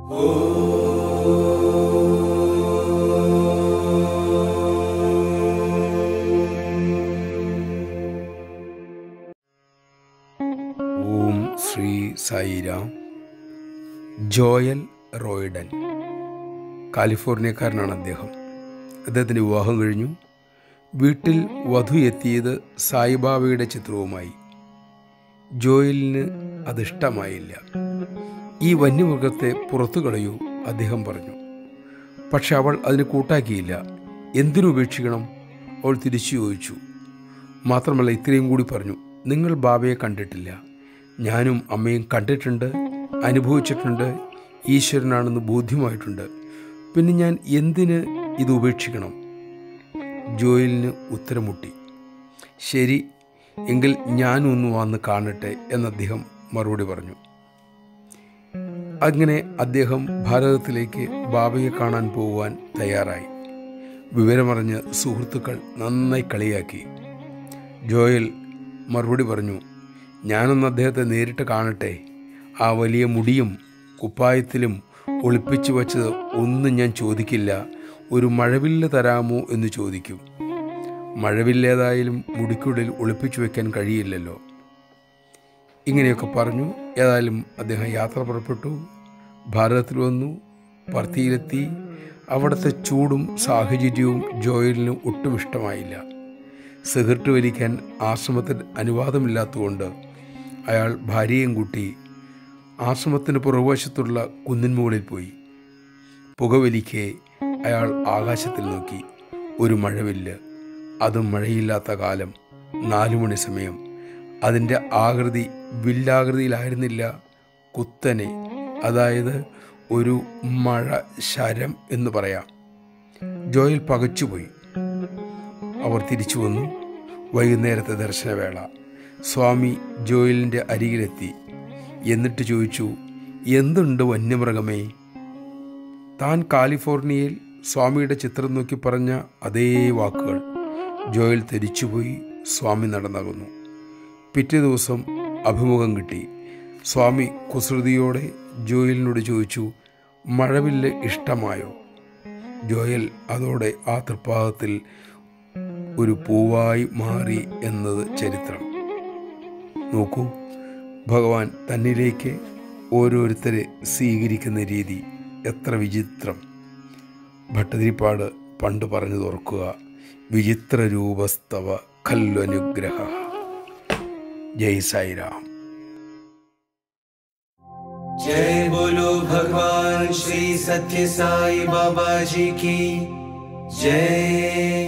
ഓം Shri Sairam Joel Royden കാലിഫോർണിയക്കാരനാണ് അദ്ദേഹം അദ്ദേഹത്തിൻ്റെ വിവാഹം കഴിഞ്ഞു വീട്ടിൽ വധു എത്തിയത് സായിബാബയുടെ ചിത്രവുമായി ജോയലിന് അതിഷ്ടമായില്ല ഈ വന്യമൃഗത്തെ പുറത്തു കളയൂ അദ്ദേഹം പറഞ്ഞു പക്ഷെ അവൾ അതിന് കൂട്ടാക്കിയില്ല എന്തിനു ഉപേക്ഷിക്കണം അവൾ തിരിച്ചു ചോദിച്ചു മാത്രമല്ല ഇത്രയും കൂടി പറഞ്ഞു നിങ്ങൾ ബാബയെ കണ്ടിട്ടില്ല ഞാനും അമ്മയും കണ്ടിട്ടുണ്ട് അനുഭവിച്ചിട്ടുണ്ട് ഈശ്വരനാണെന്ന് ബോധ്യമായിട്ടുണ്ട് പിന്നെ ഞാൻ എന്തിന് ഇത് ഉപേക്ഷിക്കണം ജോയലിന് ഉത്തരം മുട്ടി ശരി എങ്കിൽ ഞാനൊന്ന് വന്ന് കാണട്ടെ എന്ന് അദ്ദേഹം മറുപടി പറഞ്ഞു അങ്ങനെ അദ്ദേഹം ഭാരതത്തിലേക്ക് ബാബയെ കാണാൻ പോകുവാൻ തയ്യാറായി വിവരമറിഞ്ഞ് സുഹൃത്തുക്കൾ നന്നായി കളിയാക്കി ജോയൽ മറുപടി പറഞ്ഞു ഞാനൊന്ന് അദ്ദേഹത്തെ നേരിട്ട് കാണട്ടെ ആ വലിയ മുടിയും കുപ്പായത്തിലും ഒളിപ്പിച്ചു വച്ചത് ഒന്നും ഞാൻ ചോദിക്കില്ല ഒരു മഴവില്ല് തരാമോ എന്ന് ചോദിക്കും മഴവില്ലേതായാലും മുടിക്കുള്ളിൽ ഒളിപ്പിച്ചു വെക്കാൻ കഴിയില്ലല്ലോ ഇങ്ങനെയൊക്കെ പറഞ്ഞു ഏതായാലും അദ്ദേഹം യാത്ര പുറപ്പെട്ടു ഭാരതത്തിൽ വന്നു പർത്തിയിലെത്തി അവിടുത്തെ ചൂടും സാഹചര്യവും ജോയലിന് ഒട്ടും ഇഷ്ടമായില്ല സിഗരറ്റ് വലിക്കാൻ ആശ്രമത്തിൽ അനുവാദമില്ലാത്തതുകൊണ്ട് അയാൾ ഭാര്യയും കൂട്ടി ആശ്രമത്തിന് പുറകുവശത്തുള്ള കുന്നിൻ മുകളിൽ പോയി പുകവലിക്കെ അയാൾ ആകാശത്തിൽ നോക്കി ഒരു മഴവില്ല് അതും മഴയില്ലാത്ത കാലം നാലു മണി സമയം അതിൻ്റെ ആകൃതി വില്ലാകൃതിയിലായിരുന്നില്ല കുത്തനെ അതായത് ഒരു മഴ ശരം എന്ന് പറയാം ജോയൽ പകച്ചുപോയി അവർ തിരിച്ചു വന്നു വൈകുന്നേരത്തെ ദർശനവേള സ്വാമി ജോയലിൻ്റെ അരികിലെത്തി എന്നിട്ട് ചോദിച്ചു എന്തുണ്ട് വന്യമൃഗമേ താൻ കാലിഫോർണിയയിൽ സ്വാമിയുടെ ചിത്രം നോക്കി പറഞ്ഞ അതേ വാക്കുകൾ ജോയൽ തിരിച്ചുപോയി സ്വാമി നടന്നകുന്നു പിറ്റേ ദിവസം അഭിമുഖം കിട്ടി സ്വാമി കുസൃതിയോടെ ജോയലിനോട് ചോദിച്ചു മഴവില്ല് ഇഷ്ടമായോ ജോയൽ അതോടെ ആ തൃപ്പാദത്തിൽ ഒരു പൂവായി മാറി എന്നത് ചരിത്രം നോക്കൂ ഭഗവാൻ തന്നിലേക്ക് ഓരോരുത്തരെ സ്വീകരിക്കുന്ന രീതി എത്ര വിചിത്രം ഭട്ടതിരിപ്പാട് പണ്ട് പറഞ്ഞു തുറക്കുക വിചിത്ര രൂപസ്തവ ഖല്വനുഗ്രഹ ജയ് സായിരാം जय बोलो भगवान श्री सत्य साई बाबा जी की जय